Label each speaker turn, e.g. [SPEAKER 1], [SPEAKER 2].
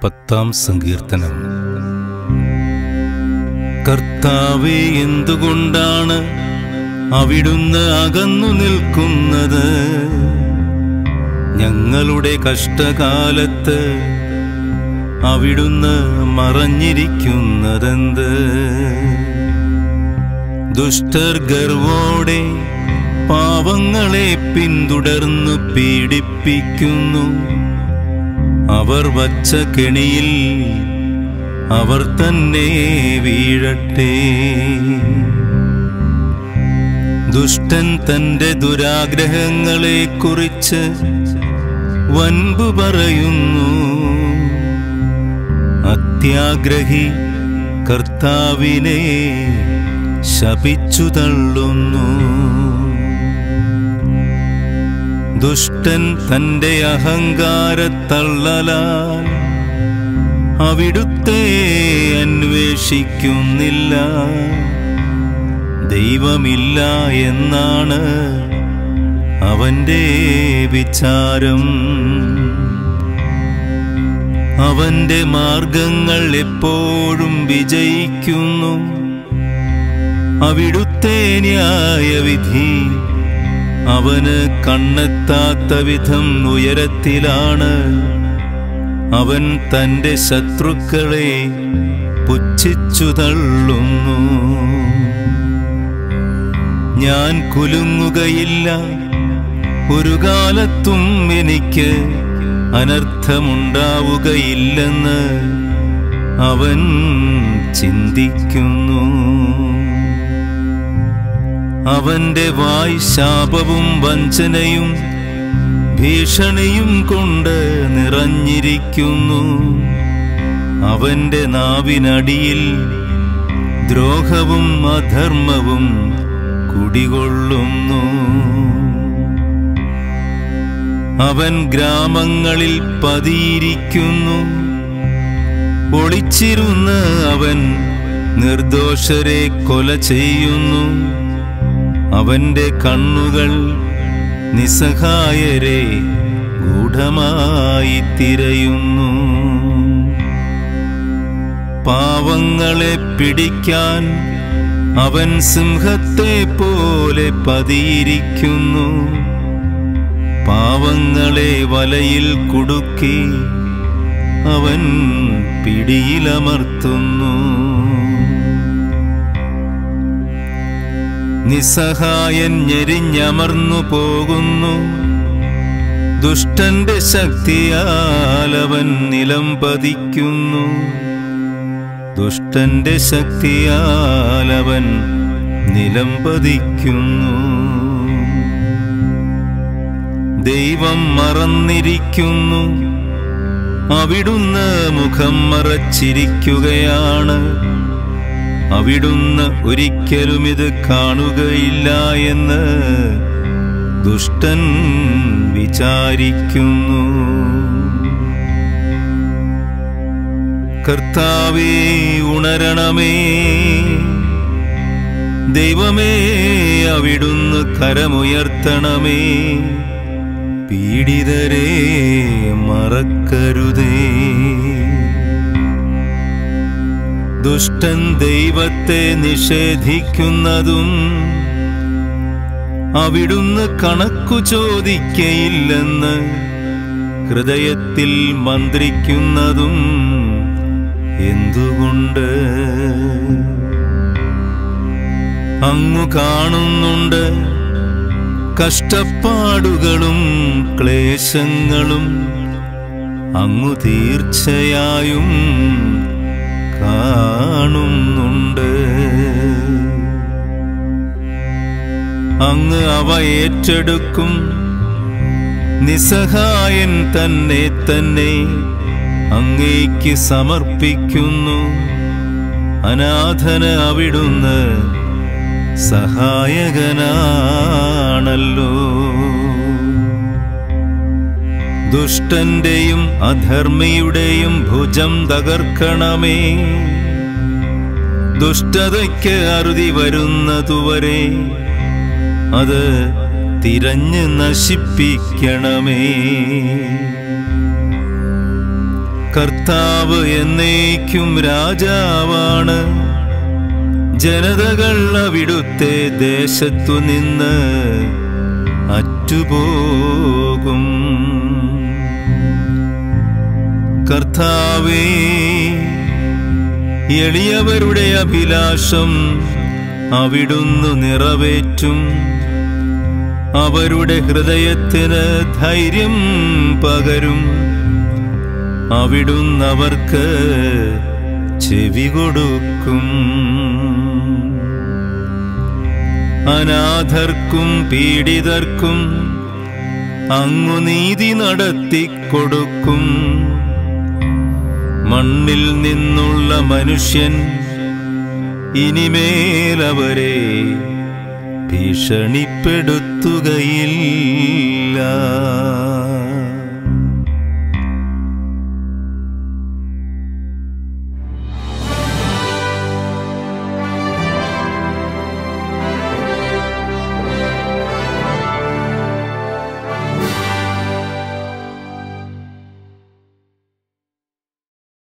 [SPEAKER 1] പത്താം സങ്കീർത്തനം കർത്താവെ എന്തുകൊണ്ടാണ് അവിടുന്ന് അകന്നു നിൽക്കുന്നത് ഞങ്ങളുടെ കഷ്ടകാലത്ത് അവിടുന്ന് മറഞ്ഞിരിക്കുന്നതെന്ത് ദുഷ്ടർ ഗർവോടെ പാവങ്ങളെ പിന്തുടർന്നു പീഡിപ്പിക്കുന്നു അവർ വച്ച കെണിയിൽ അവർ തന്നെ വീഴട്ടെ ദുഷ്ടൻ തന്റെ ദുരാഗ്രഹങ്ങളെ കുറിച്ച് വൻപു പറയുന്നു അത്യാഗ്രഹി കർത്താവിനെ ശപിച്ചു തള്ളുന്നു ദുഷ്ടൻ തന്റെ അഹങ്കാരത്തള്ളലാൽ അവിടുത്തെ അന്വേഷിക്കുന്നില്ല ദൈവമില്ല എന്നാണ് അവന്റെ വിചാരം അവന്റെ മാർഗങ്ങൾ എപ്പോഴും വിജയിക്കുന്നു അവിടുത്തെ ന്യായവിധി അവന് കണ്ണെത്താത്ത വിധം ഉയരത്തിലാണ് അവൻ തന്റെ ശത്രുക്കളെ പുച്ഛിച്ചു തള്ളുന്നു ഞാൻ കുലുങ്ങുകയില്ല ഒരു കാലത്തും എനിക്ക് അനർത്ഥമുണ്ടാവുകയില്ലെന്ന് അവൻ ചിന്തിക്കുന്നു അവന്റെ വായ് ശാപവും വഞ്ചനയും ഭീഷണിയും കൊണ്ട് നിറഞ്ഞിരിക്കുന്നു അവന്റെ നാവിനടിയിൽ ദ്രോഹവും അധർമ്മവും കുടികൊള്ളുന്നു അവൻ ഗ്രാമങ്ങളിൽ പതിയിരിക്കുന്നു ഒളിച്ചിരുന്ന് അവൻ നിർദോഷരെ കൊല ചെയ്യുന്നു അവന്റെ കണ്ണുകൾ നിസ്സഹായരെ ഗൂഢമായി തിരയുന്നു പാവങ്ങളെ പിടിക്കാൻ അവൻ സിംഹത്തെ പോലെ പതിയിരിക്കുന്നു പാവങ്ങളെ വലയിൽ കുടുക്കി അവൻ പിടിയിലമർത്തുന്നു നിസ്സഹായൻ ഞെരിഞ്ഞമർന്നു പോകുന്നു ദുഷ്ടന്റെ ശക്തിയാൽ അവൻ നിലം പതിക്കുന്നു ദുഷ്ടന്റെ ശക്തിയാൽ അവൻ നിലം പതിക്കുന്നു ദൈവം മറന്നിരിക്കുന്നു അവിടുന്ന് മുഖം മറച്ചിരിക്കുകയാണ് അവിടുന്ന് ഒരിക്കലും ഇത് കാണുകയില്ല എന്ന് ദുഷ്ടൻ വിചാരിക്കുന്നു കർത്താവേ ഉണരണമേ ദൈവമേ അവിടുന്ന് കരമുയർത്തണമേ പീഡിതരെ മറക്കരുതേ ദുഷ്ടൻ ദൈവത്തെ നിഷേധിക്കുന്നതും അവിടുന്ന് കണക്കു ചോദിക്കയില്ലെന്ന് ഹൃദയത്തിൽ മന്ത്രിക്കുന്നതും എന്തുകൊണ്ട് അങ്ങു കാണുന്നുണ്ട് കഷ്ടപ്പാടുകളും ക്ലേശങ്ങളും അങ്ങു തീർച്ചയായും കാണുന്നുണ്ട് അങ്ങ് അവ ഏറ്റെടുക്കും നിസ്സഹായൻ തന്നെ തന്നെ അങ്ങേക്ക് സമർപ്പിക്കുന്നു അനാഥന് അവിടുന്ന് സഹായകനാണല്ലോ ദുഷ്ടന്റെയും അധർമ്മിയുടെയും ഭുജം തകർക്കണമേ ദുഷ്ടതയ്ക്ക് അറുതി വരുന്നതുവരെ അത് തിരഞ്ഞ് നശിപ്പിക്കണമേ കർത്താവ് എന്നേക്കും രാജാവാണ് ജനതകൾ അവിടുത്തെ ദേശത്തു നിന്ന് അറ്റുപോകും കർത്താവേ എളിയവരുടെ അഭിലാഷം അവിടുന്ന് നിറവേറ്റും അവരുടെ ഹൃദയത്തിന് ധൈര്യം പകരും അവിടുന്ന് അവർക്ക് ചെവി കൊടുക്കും അനാഥർക്കും പീഡിതർക്കും അങ്ങു നീതി നടത്തിക്കൊടുക്കും മണ്ണിൽ നിന്നുള്ള മനുഷ്യൻ ഇനിമേലവരെ ഭീഷണിപ്പെടുത്തുകയില്ല